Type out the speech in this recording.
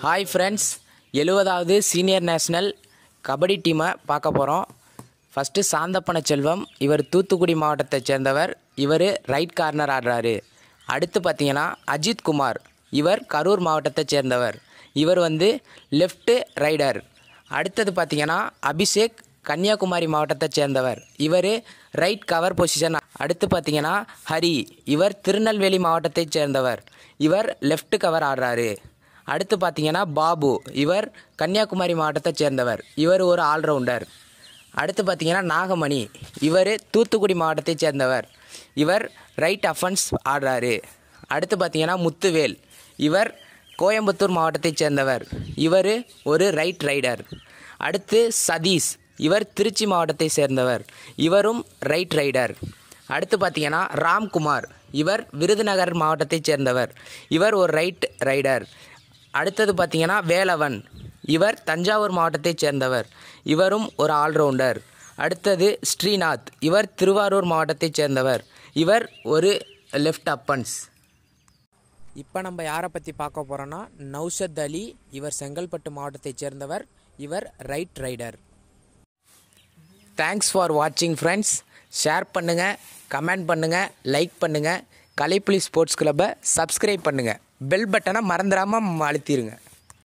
hi friends எழுபதாவது senior national kabaddi டீமை பார்க்க போகிறோம் ஃபஸ்ட்டு சாந்தப்பன செல்வம் இவர் தூத்துக்குடி மாவட்டத்தைச் சேர்ந்தவர் இவர் ரைட் கார்னர் ஆடுறாரு அடுத்து பார்த்தீங்கன்னா அஜித் குமார் இவர் கரூர் மாவட்டத்தைச் சேர்ந்தவர் இவர் வந்து லெஃப்ட்டு ரைடர் அடுத்தது பார்த்தீங்கன்னா அபிஷேக் கன்னியாகுமரி மாவட்டத்தைச் சேர்ந்தவர் இவர் ரைட் கவர் பொசிஷன் அடுத்து பார்த்தீங்கன்னா ஹரி இவர் திருநெல்வேலி மாவட்டத்தைச் சேர்ந்தவர் இவர் லெஃப்ட் கவர் ஆடுறாரு அடுத்து பார்த்தீங்கன்னா பாபு இவர் கன்னியாகுமரி மாவட்டத்தைச் சேர்ந்தவர் இவர் ஒரு ஆல்ரவுண்டர் அடுத்து பார்த்தீங்கன்னா நாகமணி இவர் தூத்துக்குடி மாவட்டத்தைச் சேர்ந்தவர் இவர் ரைட் அஃபென்ஸ் ஆடுறாரு அடுத்து பார்த்தீங்கன்னா முத்துவேல் இவர் கோயம்புத்தூர் மாவட்டத்தைச் சேர்ந்தவர் இவர் ஒரு ரைட் ரைடர் அடுத்து சதீஷ் இவர் திருச்சி மாவட்டத்தை சேர்ந்தவர் இவரும் ரைட் ரைடர் அடுத்து பார்த்தீங்கன்னா ராம்குமார் இவர் விருதுநகர் மாவட்டத்தைச் சேர்ந்தவர் இவர் ஒரு ரைட் ரைடர் அடுத்தது பார்த்தீங்கன்னா வேலவன் இவர் தஞ்சாவூர் மாவட்டத்தைச் சேர்ந்தவர் இவரும் ஒரு ஆல்ரவுண்டர் அடுத்தது ஸ்ரீநாத் இவர் திருவாரூர் மாவட்டத்தைச் சேர்ந்தவர் இவர் ஒரு லெஃப்ட் அப்பன்ஸ் இப்போ நம்ம யாரை பற்றி பார்க்க போகிறோன்னா நௌஷத் அலி இவர் செங்கல்பட்டு மாவட்டத்தைச் சேர்ந்தவர் இவர் ரைட் ரைடர் தேங்க்ஸ் ஃபார் வாட்சிங் ஃப்ரெண்ட்ஸ் ஷேர் பண்ணுங்கள் கமெண்ட் பண்ணுங்கள் லைக் பண்ணுங்கள் கலைப்புலி ஸ்போர்ட்ஸ் கிளப்பை சப்ஸ்கிரைப் பண்ணுங்கள் பெல் பட்டனை மறந்துடாமல் அழுத்திடுங்க